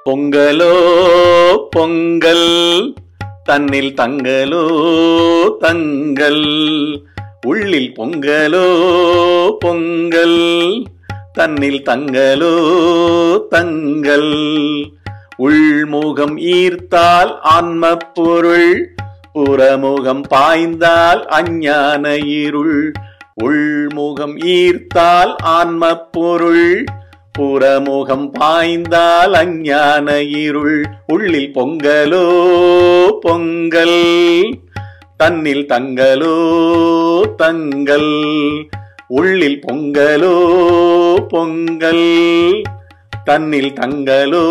பொங்கலோ பொங்கல் தன்னில் தங்கலோ தங்கல் உள்ளில் பொங்கலோ பொங்கல் தன்னில் தங்கலோ தங்கல் உள்முகம் ஈர்த்தால் ஆன்ம பொருள் புறமுகம் பாய்ந்தால் அஞ்ஞான இருள் உள்முகம் ஈர்த்தால் ஆன்ம பொருள் புறமுகம் பாய்ந்தால் அஞ்ஞான இருள் உள்ளில் பொங்கலோ பொங்கல் தன்னில் தங்கலோ தங்கல் உள்ளில் பொங்கலோ பொங்கல் தன்னில் தங்கலோ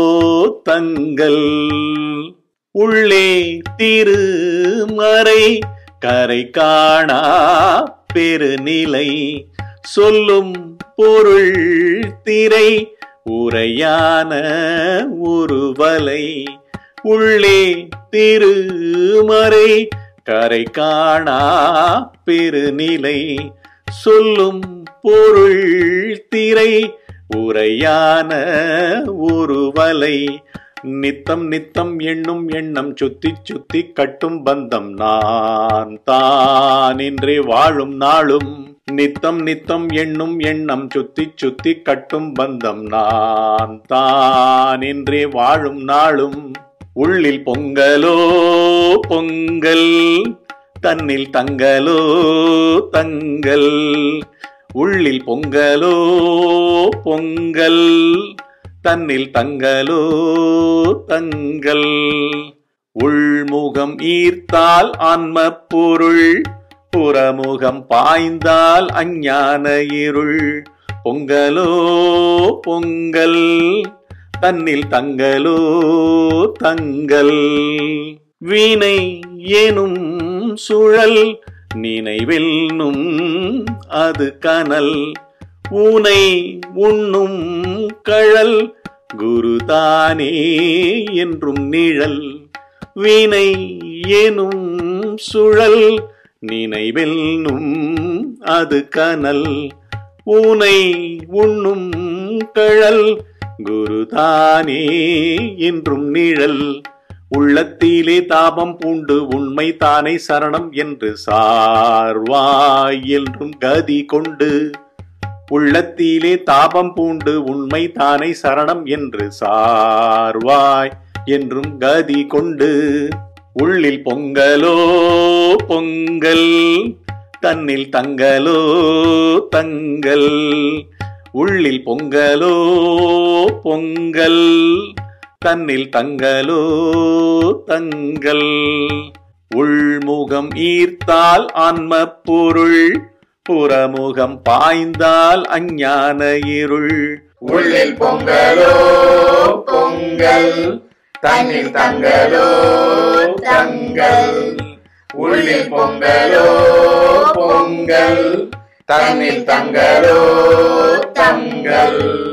தங்கல் உள்ளே திருமறை கரை காணா பெருநிலை சொல்லும் பொருள் திரை உரையான உருவலை உள்ளே திருமறை கரை காணா பெருநிலை சொல்லும் பொருள் திரை உரையான உருவலை நித்தம் நித்தம் எண்ணும் எண்ணம் சுத்தி சுத்தி கட்டும் பந்தம் நான் தான் என்றே வாழும் நாளும் நித்தம் நித்தம் எண்ணும் எண்ணம் சுத்தி சுத்தி கட்டும் பந்தம் நான் தான் என்றே வாழும் நாளும் உள்ளில் பொங்கலோ பொங்கல் தன்னில் தங்கலோ தங்கல் உள்ளில் பொங்கலோ பொங்கல் தன்னில் தங்கலோ தங்கல் உள்முகம் ஈர்த்தால் ஆன்ம பொருள் புறமுகம் பாய்ந்தால் அஞ்ஞான இருள் பொங்கலோ பொங்கல் தன்னில் தங்கலோ தங்கல் வீணை எனும் சுழல் நினைவெல்னும் அது கனல் ஊனை உண்ணும் கழல் குருதானே என்றும் நிழல் வீணை எனும் சுழல் நினைவெல்னும் அது கனல் ஊனை உண்ணும் கழல் குருதானே என்றும் நிழல் உள்ளத்திலே தாபம் பூண்டு உண்மை தானே சரணம் என்று சார்வாய் என்றும் கதி கொண்டு உள்ளத்திலே தாபம் பூண்டு உண்மை தானே சரணம் என்று சார்வாய் என்றும் கதி கொண்டு உள்ளில் பொங்கலோ பொங்கல் தன்னில் தங்கலோ தங்கல் உள்ளில் பொங்கலோ பொங்கல் தன்னில் தங்கலோ தங்கல் உள்முகம் ஈர்த்தால் ஆன்ம பொருள் புறமுகம் பாய்ந்தால் அஞ்ஞான இருள் உள்ளில் பொங்கலோ பொங்கல் தன்னில் தங்கலோ தங்கல் உள்ளில் பொங்கலோ பொங்கல் தன்னில் தங்கலோ தங்கல்